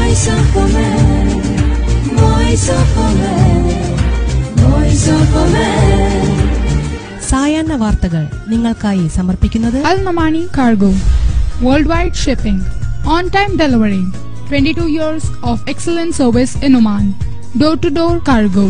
Voice of America. Voice of America. Voice of America. സായാഹ്ന വാർത്തകൾ നിങ്ങൾക്കായി സമർപ്പിക്കുന്നത് Al Mamani Cargo. Worldwide shipping. On time delivery. 22 years of excellent service in Oman. Door to door cargo.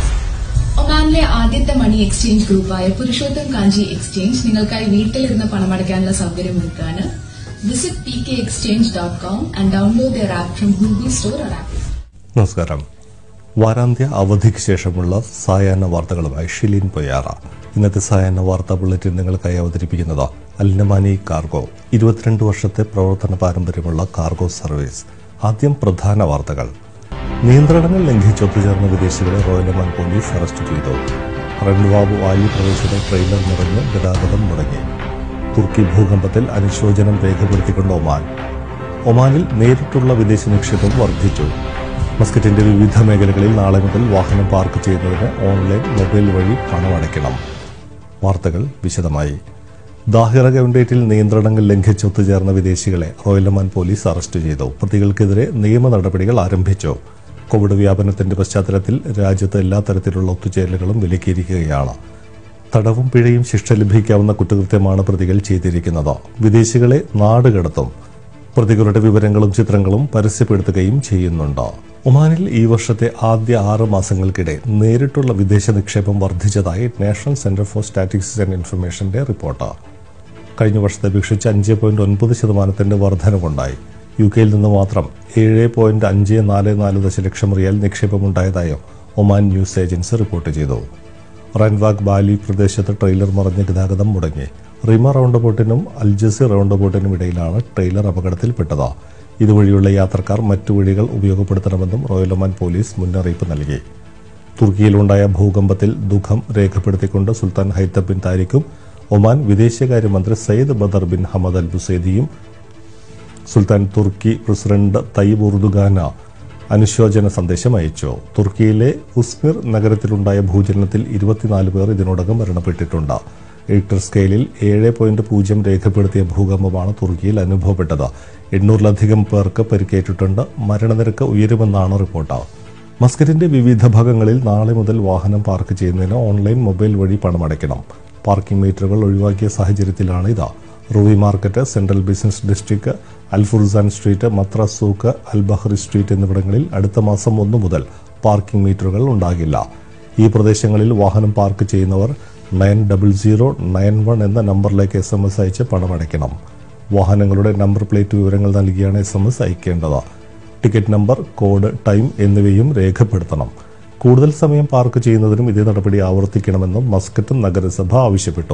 ഒമാനിലെ ആദ്യത്തെ money exchange ഗ്രൂപ്പായ Purushottam Kanji exchange നിങ്ങൾക്കായി വീട്ടിലിരുന്ന് പണമടയ്ക്കാനുള്ള സൗകര്യം ഒരുക്കാണ് visit P K exchange dot com and download the app from Google store or app നമസ്കാരം വാരാന്ത്യ അവധിക്ക് ശേഷമുള്ള സായാഹ്ന വാർത്തകളുമായി ഷിലിൻ പൊയ്യാറ ഇന്നത്തെ സായാഹ്ന വാർത്താ ബുള്ളറ്റിൻ നിങ്ങൾക്കായി അവതരിപ്പിക്കുന്നത് അൽനമാനി കാർഗോ ഇരുപത്തിരണ്ട് വർഷത്തെ പ്രവർത്തന പാരമ്പര്യമുള്ള കാർഗോ സർവീസ് ആദ്യം പ്രധാന വാർത്തകൾ നിയന്ത്രണങ്ങൾ ലംഘിച്ച് ഒത്തുചേർന്ന വിദേശികളെ റോയൽ ഒമാൻ പോലീസ് അറസ്റ്റ് ചെയ്തു റൺവാബ് വായു പ്രവേശന ട്രെയിലർ നിറഞ്ഞ് ഗതാഗതം മുടങ്ങി തുർക്കി ഭൂകമ്പത്തിൽ അനുശോചനം രേഖപ്പെടുത്തിക്കൊണ്ട് ഒമാൻ ഒമാനിൽ നേരിട്ടുള്ള വിദേശ നിക്ഷേപം വർദ്ധിച്ചു മസ്കറ്റിന്റെ വിവിധ മേഖലകളിൽ നാളെ മുതൽ വാഹനം പാർക്ക് ചെയ്യുന്നതിന് ഓൺലൈൻ മൊബൈൽ വഴി പണമടയ്ക്കണം വാർത്തകൾ വിശദമായി ദാഹിറ ഗവൺഡേറ്റിൽ നിയന്ത്രണങ്ങൾ ലംഘിച്ച് ഒത്തുചേർന്ന വിദേശികളെ റോയൽ ഒമാൻ പോലീസ് അറസ്റ്റ് ചെയ്തു പ്രതികൾക്കെതിരെ നിയമ നടപടികൾ ആരംഭിച്ചു കോവിഡ് വ്യാപനത്തിന്റെ പശ്ചാത്തലത്തിൽ രാജ്യത്ത് എല്ലാ തരത്തിലുള്ള ഒത്തുചേരലുകളും വിലക്കിയിരിക്കുകയാണ് തടവും പിഴയും ശിക്ഷ ലഭിക്കാവുന്ന കുറ്റകൃത്യമാണ് പ്രതികൾ ചെയ്തിരിക്കുന്നത് വിദേശികളെ നാടുകടത്തും പ്രതികളുടെ വിവരങ്ങളും ചിത്രങ്ങളും പരസ്യപ്പെടുത്തുകയും ചെയ്യുന്നുണ്ട് ഒമാനിൽ ഈ വർഷത്തെ ആദ്യ ആറ് മാസങ്ങൾക്കിടെ നേരിട്ടുള്ള വിദേശ നിക്ഷേപം വർദ്ധിച്ചതായി national centre for statistics and ഇൻഫർമേഷന്റെ റിപ്പോർട്ട് കഴിഞ്ഞ വർഷത്തെ അപേക്ഷിച്ച് അഞ്ച് പോയിന്റ് ഒൻപത് ശതമാനത്തിന്റെ വർധനവുണ്ടായി യു കെയിൽ നിന്ന് മാത്രം ഏഴ് പോയിന്റ് അഞ്ച് നാല് നാല് ദശലക്ഷം റിയൽ നിക്ഷേപമുണ്ടായതായും ഒമാൻ ന്യൂസ് ഏജൻസി റിപ്പോർട്ട് ചെയ്തു റൺവാഗ് ബാലി പ്രദേശത്ത് ട്രെയിലർ മറിഞ്ഞ് ഗതാഗതം മുടങ്ങി റിമ റൗണ്ട് ബോട്ടിനും അൽജസി റൗണ്ട് ബോട്ടിനും ഇടയിലാണ് ട്രെയിലർ അപകടത്തിൽപ്പെട്ടത് ഇതുവഴിയുള്ള യാത്രക്കാർ മറ്റു വഴികൾ ഉപയോഗപ്പെടുത്തണമെന്നും റോയൽ ഒമാൻ പോലീസ് മുന്നറിയിപ്പ് നൽകി തുർക്കിയിലുണ്ടായ ഭൂകമ്പത്തിൽ ദുഃഖം രേഖപ്പെടുത്തിക്കൊണ്ട് സുൽത്താൻ ഹൈത്തബ് ബിൻ താരിഖും ഒമാൻ വിദേശകാര്യമന്ത്രി Sayyid Badr bin Hamad al ബുസൈദിയും സുൽത്താൻ തുർക്കി പ്രസിഡന്റ് തയ്യബ് ഉർദുഗാന അനുശോചന സന്ദേശം അയച്ചു തുർക്കിയിലെ ഉസ്മിർ നഗരത്തിലുണ്ടായ ഭൂചലനത്തിൽ ഇരുപത്തിനാല് പേർ ഇതിനോടകം മരണപ്പെട്ടിട്ടുണ്ട് റിക്ടർ സ്കെയിലിൽ ഏഴ് പോയിന്റ് പൂജ്യം രേഖപ്പെടുത്തിയ ഭൂകമ്പമാണ് തുർക്കിയിൽ അനുഭവപ്പെട്ടത് എണ്ണൂറിലധികം പേർക്ക് പരിക്കേറ്റിട്ടുണ്ട് മരണനിരക്ക് ഉയരുമെന്നാണ് റിപ്പോർട്ട് മസ്കറ്റിന്റെ വിവിധ ഭാഗങ്ങളിൽ നാളെ മുതൽ വാഹനം പാർക്ക് ചെയ്യുന്നതിന് ഓൺലൈൻ മൊബൈൽ വഴി പണമടയ്ക്കണം പാർക്കിംഗ് മീറ്ററുകൾ ഒഴിവാക്കിയ സാഹചര്യത്തിലാണ് ഇത് Ruwi market central business district Al Fursan street Mutrah souq al Bahri street എന്നിവിടങ്ങളിൽ അടുത്ത മാസം ഒന്നു മുതൽ പാർക്കിംഗ് മീറ്ററുകൾ ഉണ്ടാകില്ല ഈ പ്രദേശങ്ങളിൽ വാഹനം പാർക്ക് ചെയ്യുന്നവർ nine double zero nine one എന്ന നമ്പറിലേക്ക് എസ് എം എസ് അയച്ച് പണമടയ്ക്കണം വാഹനങ്ങളുടെ നമ്പർ പ്ലേറ്റ് വിവരങ്ങൾ നൽകിയാണ് എസ് എം എസ് അയക്കേണ്ടത് ടിക്കറ്റ് നമ്പർ കോഡ് ടൈം എന്നിവയും രേഖപ്പെടുത്തണം കൂടുതൽ സമയം പാർക്ക് ചെയ്യുന്നതിനും ഇതേ നടപടി ആവർത്തിക്കണമെന്നും മസ്കറ്റ് നഗരസഭ ആവശ്യപ്പെട്ടു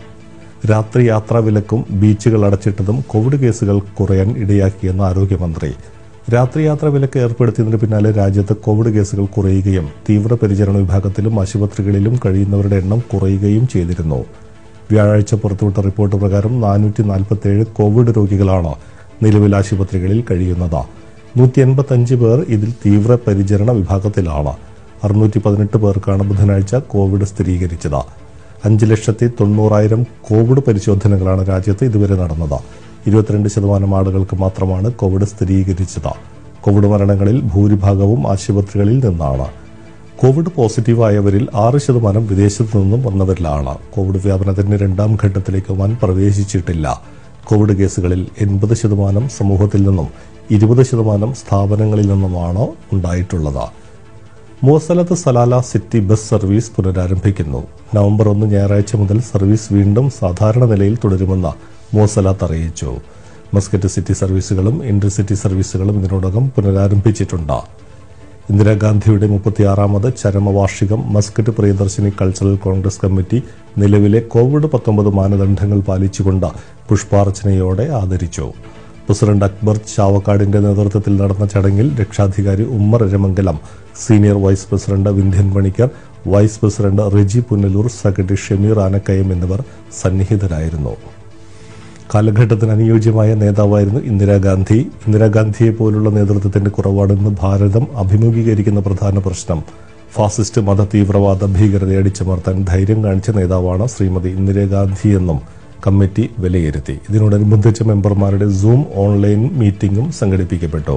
രാത്രി യാത്രാ വിലക്കും ബീച്ചുകൾ അടച്ചിട്ടതും കോവിഡ് കേസുകൾ കുറയാൻ ഇടയാക്കിയെന്ന് ആരോഗ്യമന്ത്രി രാത്രി യാത്രാ വിലക്ക് ഏർപ്പെടുത്തിയതിന് പിന്നാലെ രാജ്യത്ത് കോവിഡ് കേസുകൾ കുറയുകയും തീവ്രപരിചരണ വിഭാഗത്തിലും ആശുപത്രികളിലും കഴിയുന്നവരുടെ എണ്ണം കുറയുകയും ചെയ്തിരുന്നു വ്യാഴാഴ്ച പുറത്തുവിട്ട റിപ്പോർട്ട് പ്രകാരം നാനൂറ്റി നാൽപ്പത്തേഴ് കോവിഡ് രോഗികളാണ് നിലവിൽ ആശുപത്രികളിൽ കഴിയുന്നത് നൂറ്റി എൺപത്തഞ്ച് പേർ ഇതിൽ തീവ്രപരിചരണ വിഭാഗത്തിലാണ് അറുന്നൂറ്റി പതിനെട്ട് പേർക്കാണ് ബുധനാഴ്ച കോവിഡ് സ്ഥിരീകരിച്ചത് അഞ്ച് ലക്ഷത്തി തൊണ്ണൂറായിരം കോവിഡ് പരിശോധനകളാണ് രാജ്യത്ത് ഇതുവരെ നടന്നത് ഇരുപത്തിരണ്ട് ശതമാനം ആളുകൾക്ക് മാത്രമാണ് കോവിഡ് സ്ഥിരീകരിച്ചത് കോവിഡ് മരണങ്ങളിൽ ഭൂരിഭാഗവും ആശുപത്രികളിൽ നിന്നാണ് കോവിഡ് പോസിറ്റീവായവരിൽ ആറ് ശതമാനം വിദേശത്തു നിന്നും വന്നവരിലാണ് കോവിഡ് വ്യാപനത്തിന്റെ രണ്ടാം ഘട്ടത്തിലേക്ക് ഒമാൻ പ്രവേശിച്ചിട്ടില്ല കോവിഡ് കേസുകളിൽ എൺപത് ശതമാനം സമൂഹത്തിൽ നിന്നും ഇരുപത് ശതമാനം സ്ഥാപനങ്ങളിൽ നിന്നുമാണ് ഉണ്ടായിട്ടുള്ളത് Mwasalat Salalah city bus service പുനരാരംഭിക്കുന്നു നവംബർ ഒന്ന് ഞായറാഴ്ച മുതൽ സർവീസ് വീണ്ടും സാധാരണ നിലയിൽ തുടരുമെന്ന് മോസലാത്ത് അറിയിച്ചു മസ്കറ്റ് സിറ്റി സർവീസുകളും ഇന്റർസിറ്റി സർവീസുകളും ഇതിനോടകം പുനരാരംഭിച്ചിട്ടുണ്ട് ഇന്ദിരാഗാന്ധിയുടെ മുപ്പത്തിയാറാമത് ചരമവാർഷികം Muscat Priyadarshini cultural congress committee നിലവിലെ കോവിഡ് പത്തൊമ്പത് മാനദണ്ഡങ്ങൾ പാലിച്ചുകൊണ്ട് പുഷ്പാർച്ചനയോടെ ആദരിച്ചു പ്രസിഡന്റ് അക്ബർ ചാവക്കാടിന്റെ നേതൃത്വത്തിൽ നടന്ന ചടങ്ങിൽ രക്ഷാധികാരി ഉമ്മർ രമംഗലം senior vice president Vindhyan Panicker vice president Riji Punalur secretary Shameer Anakkayam എന്നിവർ സന്നിഹിതരായിരുന്നു കാലഘട്ടത്തിന് അനുയോജ്യമായ നേതാവായിരുന്നു ഇന്ദിരാഗാന്ധി ഇന്ദിരാഗാന്ധിയെ പോലുള്ള നേതൃത്വത്തിന്റെ കുറവാണെന്ന് ഭാരതം അഭിമുഖീകരിക്കുന്ന പ്രധാന പ്രശ്നം ഫാസിസ്റ്റ് മത തീവ്രവാദ ഭീകരതയെ അടിച്ചമർത്താൻ ധൈര്യം കാണിച്ച നേതാവാണ് ശ്രീമതി ഇന്ദിരാഗാന്ധിയെന്നും കമ്മിറ്റി വിലയിരുത്തി ഇതിനോടനുബന്ധിച്ച് മെമ്പർമാരുടെ സൂം ഓൺലൈൻ മീറ്റിംഗും സംഘടിപ്പിക്കപ്പെട്ടു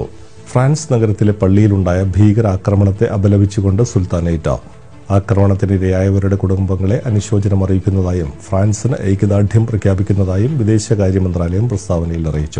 ഫ്രാൻസ് നഗരത്തിലെ പള്ളിയിലുണ്ടായ ഭീകരാക്രമണത്തെ അപലപിച്ചുകൊണ്ട് സുൽത്താനേറ്റ ആക്രമണത്തിനിരയായവരുടെ കുടുംബങ്ങളെ അനുശോചനം അറിയിക്കുന്നതായും ഫ്രാൻസിന് ഐക്യദാർഢ്യം പ്രഖ്യാപിക്കുന്നതായും വിദേശകാര്യ മന്ത്രാലയം പ്രസ്താവനയിൽ അറിയിച്ചു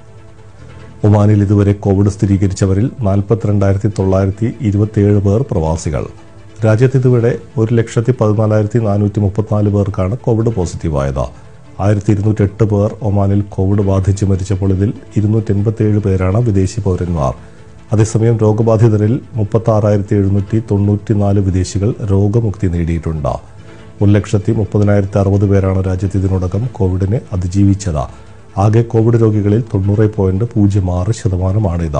ഒമാനിൽ ഇതുവരെ കോവിഡ് സ്ഥിരീകരിച്ചവരിൽ നാൽപ്പത്തിരണ്ടായിരത്തി തൊള്ളായിരത്തി ഇരുപത്തിയേഴ് പേർ പ്രവാസികൾ രാജ്യത്ത് ഇതുവരെ ഒരു ലക്ഷത്തി പതിനാലായിരത്തി നാനൂറ്റി മുപ്പത്തിനാല് പേർക്കാണ് കോവിഡ് പോസിറ്റീവായത് ആയിരത്തി ഇരുന്നൂറ്റി എട്ട് പേർ ഒമാനിൽ കോവിഡ് ബാധിച്ച് മരിച്ചപ്പോൾ ഇതിൽ ഇരുന്നൂറ്റി എൺപത്തിയേഴ് പേരാണ് വിദേശി പൗരന്മാർ അതേസമയം രോഗബാധിതരിൽ മുപ്പത്തി ആറായിരത്തി എഴുന്നൂറ്റി തൊണ്ണൂറ്റിനാല് വിദേശികൾ രോഗമുക്തി നേടിയിട്ടുണ്ട് ഒരു ലക്ഷത്തി മുപ്പതിനായിരത്തി അറുപത് പേരാണ് രാജ്യത്ത് ഇതിനോടകം കോവിഡിനെ അതിജീവിച്ചത് ആകെ കോവിഡ് രോഗികളിൽ തൊണ്ണൂറ് പോയിന്റ് പൂജ്യം ആറ് ശതമാനമാണിത്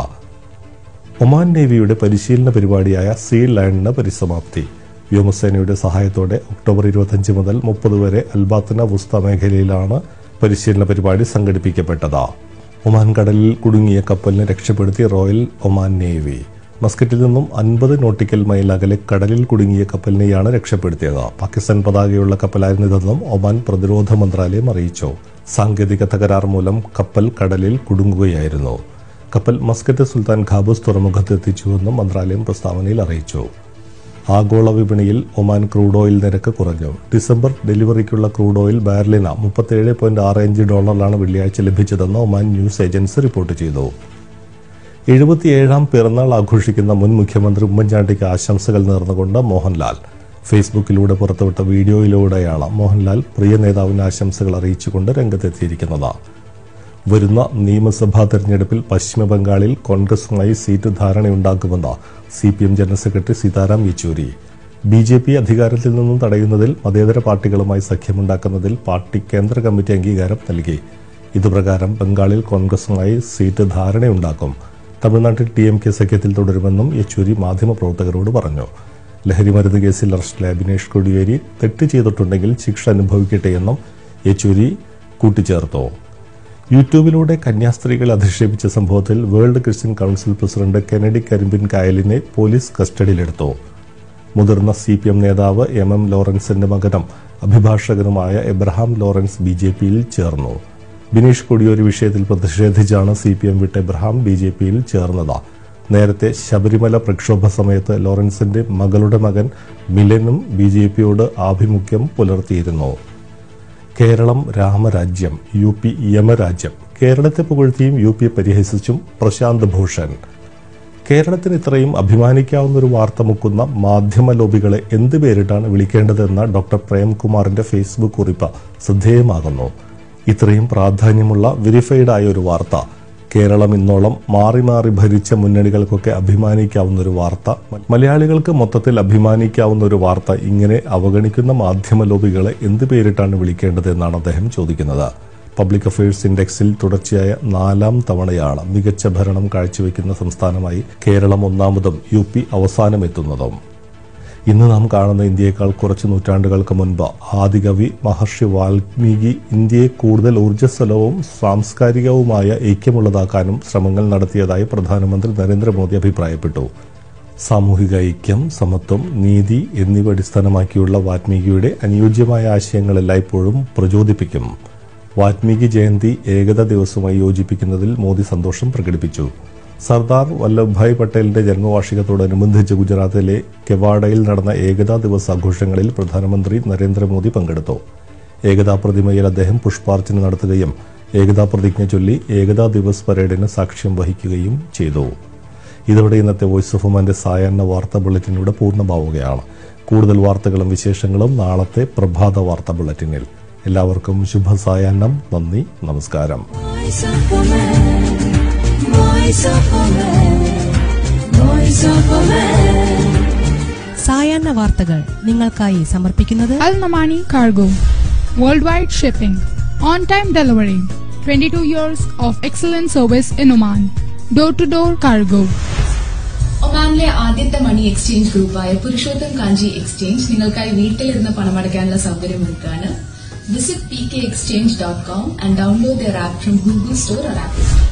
ഒമാൻ നേവിയുടെ പരിശീലന പരിപാടിയായ സീ ലയണിന് പരിസമാപ്തി വ്യോമസേനയുടെ സഹായത്തോടെ ഒക്ടോബർ ഇരുപത്തിയഞ്ച് മുതൽ മുപ്പത് വരെ അൽബാത്തന വുസ്ത മേഖലയിലാണ് പരിശീലന പരിപാടി സംഘടിപ്പിക്കപ്പെട്ടത് ഒമാൻ കടലിൽ കുടുങ്ങിയ കപ്പലിനെ രക്ഷപ്പെടുത്തി റോയൽ ഒമാൻ നേവി മസ്കറ്റിൽ നിന്നും അൻപത് നോട്ടിക്കൽ മൈൽ അകലെ കടലിൽ കുടുങ്ങിയ കപ്പലിനെയാണ് രക്ഷപ്പെടുത്തിയത് പാകിസ്ഥാൻ പതാകയുള്ള കപ്പലായിരുന്നിതെന്നും ഒമാൻ പ്രതിരോധ മന്ത്രാലയം അറിയിച്ചു സാങ്കേതിക തകരാർ മൂലം കപ്പൽ കടലിൽ കുടുങ്ങുകയായിരുന്നു കപ്പൽ മസ്കറ്റ് സുൽത്താൻ ഖാബൂസ് തുറമുഖത്ത് എത്തിച്ചുവെന്നും മന്ത്രാലയം പ്രസ്താവനയിൽ അറിയിച്ചു ആഗോള വിപണിയിൽ ഒമാൻ ക്രൂഡ് ഓയിൽ നിരക്ക് കുറഞ്ഞു ഡിസംബർ ഡെലിവറിക്കുള്ള ക്രൂഡ് ഓയിൽ ബാരലിന് മുപ്പത്തേഴ് പോയിന്റ് ആറ് അഞ്ച് ഡോളറിലാണ് വെള്ളിയാഴ്ച ലഭിച്ചതെന്ന് ഒമാൻ ന്യൂസ് ഏജൻസി റിപ്പോർട്ട് ചെയ്തു എഴുപത്തിയേഴാം പിറന്നാൾ ആഘോഷിക്കുന്ന മുൻ മുഖ്യമന്ത്രി ഉമ്മൻചാണ്ടിക്ക് ആശംസകൾ നേർന്നുകൊണ്ട് മോഹൻലാൽ ഫേസ്ബുക്കിലൂടെ പുറത്തുവിട്ട വീഡിയോയിലൂടെയാണ് മോഹൻലാൽ പ്രിയ നേതാവിന് ആശംസകൾ അറിയിച്ചുകൊണ്ട് രംഗത്തെത്തിയിരിക്കുന്നത് വരുന്ന നിയമസഭാ തെരഞ്ഞെടുപ്പിൽ പശ്ചിമബംഗാളിൽ കോൺഗ്രസുമായി സീറ്റ് ധാരണയുണ്ടാക്കുമെന്ന് C P M general secretary Sitaram Yechury B J P അധികാരത്തിൽ നിന്നും തടയുന്നതിൽ മതേതര പാർട്ടികളുമായി സഖ്യമുണ്ടാക്കുന്നതിൽ പാർട്ടി കേന്ദ്ര കമ്മിറ്റി അംഗീകാരം നൽകി ഇതുപ്രകാരം ബംഗാളിൽ കോൺഗ്രസുമായി സീറ്റ് ധാരണയുണ്ടാക്കും തമിഴ്നാട്ടിൽ ടി എം കെ സഖ്യത്തിൽ തുടരുമെന്നും യെച്ചൂരി മാധ്യമപ്രവർത്തകരോട് പറഞ്ഞു ലഹരിമരുന്ന് കേസിൽ അറസ്റ്റിലായ ബിനേഷ് കൊടിയേരി തെറ്റ് ചെയ്തിട്ടുണ്ടെങ്കിൽ ശിക്ഷ അനുഭവിക്കട്ടെയെന്നും യെച്ചൂരി കൂട്ടിച്ചേർത്തു യൂട്യൂബിലൂടെ കന്യാസ്ത്രീകളെ അധിക്ഷേപിച്ച സംഭവത്തിൽ world Christian council president Kennedy കരിമ്പിൻ കായലിനെ പോലീസ് കസ്റ്റഡിയിലെടുത്തു മുതിർന്ന സി പി എം നേതാവ് എം എം ലോറൻസിന്റെ മകനും അഭിഭാഷകനുമായ എബ്രഹാം ലോറൻസ് ബി ജെ പിയിൽ ചേർന്നു ബിനീഷ് കൊടിയൊരു വിഷയത്തിൽ പ്രതിഷേധിച്ചാണ് സി പി എം വിട്ട് എബ്രഹാം ബി ജെ പിയിൽ ചേർന്നത് നേരത്തെ ശബരിമല പ്രക്ഷോഭ സമയത്ത് ലോറൻസിന്റെ മകളുടെ മകൻ മിലനും ബി ജെ പിയോട് ആഭിമുഖ്യം പുലർത്തിയിരുന്നു കേരളം രാമരാജ്യം യു പി യമരാജ്യം കേരളത്തെ പുകഴ്ത്തിയും യു പി പരിഹസിച്ചും പ്രശാന്ത് ഭൂഷൺ കേരളത്തിന് ഇത്രയും അഭിമാനിക്കാവുന്ന ഒരു വാർത്ത മുക്കുന്ന മാധ്യമ ലോബികളെ എന്ത് പേരിട്ടാണ് വിളിക്കേണ്ടതെന്ന ഡോക്ടർ പ്രേംകുമാറിന്റെ ഫേസ്ബുക്ക് കുറിപ്പ് ശ്രദ്ധേയമാകുന്നു ഇത്രയും പ്രാധാന്യമുള്ള വെരിഫൈഡ് ആയ ഒരു വാർത്ത കേരളം ഇന്നോളം മാറി മാറി ഭരിച്ച മുന്നണികൾക്കൊക്കെ അഭിമാനിക്കാവുന്ന ഒരു വാർത്ത മലയാളികൾക്ക് മൊത്തത്തിൽ അഭിമാനിക്കാവുന്ന ഒരു വാർത്ത ഇങ്ങനെ അവഗണിക്കുന്ന മാധ്യമ ലോബികളെ എന്ത് പേരിട്ടാണ് വിളിക്കേണ്ടത് എന്നാണ് അദ്ദേഹം ചോദിക്കുന്നത് പബ്ലിക് അഫയേഴ്സ് ഇൻഡെക്സിൽ തുടർച്ചയായ നാലാം തവണയാണ് മികച്ച ഭരണം കാഴ്ചവെക്കുന്ന സംസ്ഥാനമായി കേരളം ഒന്നാമതും യു പി അവസാനമെത്തുന്നതും ഇന്ന് നാം കാണുന്ന ഇന്ത്യയേക്കാൾ കുറച്ച് നൂറ്റാണ്ടുകൾക്ക് മുൻപ് ആദികവി മഹർഷി വാൽമീകി ഇന്ത്യയെ കൂടുതൽ ഊർജ്ജസ്വലവും സാംസ്കാരികവുമായ ഐക്യമുള്ളതാക്കാനും ശ്രമങ്ങൾ നടത്തിയതായി പ്രധാനമന്ത്രി നരേന്ദ്രമോദി അഭിപ്രായപ്പെട്ടു സാമൂഹിക ഐക്യം സമത്വം നീതി എന്നിവ അടിസ്ഥാനമാക്കിയുള്ള വാൽമീകിയുടെ അനുയോജ്യമായ ആശയങ്ങൾ എല്ലായ്പ്പോഴും പ്രചോദിപ്പിക്കും വാൽമീകി ജയന്തി ഏകതാ ദിവസമായി യോജിപ്പിക്കുന്നതിൽ മോദി സന്തോഷം പ്രകടിപ്പിച്ചു സർദാർ വല്ലഭ്ഭായ് പട്ടേലിന്റെ ജന്മവാർഷികത്തോടനുബന്ധിച്ച് ഗുജറാത്തിലെ കെവാഡയിൽ നടന്ന ഏകതാ ദിവസ് ആഘോഷങ്ങളിൽ പ്രധാനമന്ത്രി നരേന്ദ്രമോദി പങ്കെടുത്തു ഏകതാ പ്രതിമയിൽ അദ്ദേഹം പുഷ്പാർച്ചന നടത്തുകയും ഏകതാ പ്രതിജ്ഞ ചൊല്ലി ഏകതാ ദിവസ് പരേഡിന് സാക്ഷ്യം വഹിക്കുകയും ചെയ്തു ഇതോടെ ഇന്നത്തെ വോയിസ് ഓഫ് ഉമാന്റെ സായാഹ്ന വാർത്താ ബുള്ളറ്റിനൂടെ പൂർണ്ണമാവുകയാണ് കൂടുതൽ വാർത്തകളും വിശേഷങ്ങളും നാളത്തെ പ്രഭാത വാർത്താ ബുള്ളറ്റിനിൽ എല്ലാവർക്കും ശുഭസായാഹ്നം നന്ദി നമസ്കാരം Voice of a man, voice of a man, voice of a man. സായാഹ്ന വാർത്തകൾ നിങ്ങൾക്കായി സമർപ്പിക്കുന്നത് Al Namani Cargo. Worldwide shipping. On time delivery. 22 years of excellent service in Oman. Door to door cargo. ഒമാനിലെ ആദ്യത്തെ മണി എക്സ്ചേഞ്ച് ഗ്രൂപ്പായ Purushottam Kanji exchange നിങ്ങൾക്കായി വീട്ടിലിരുന്ന് പണമടയ്ക്കാനുള്ള സൗകര്യം ഒരുക്കാണ് visit P K exchange dot com and download the app from Google store or app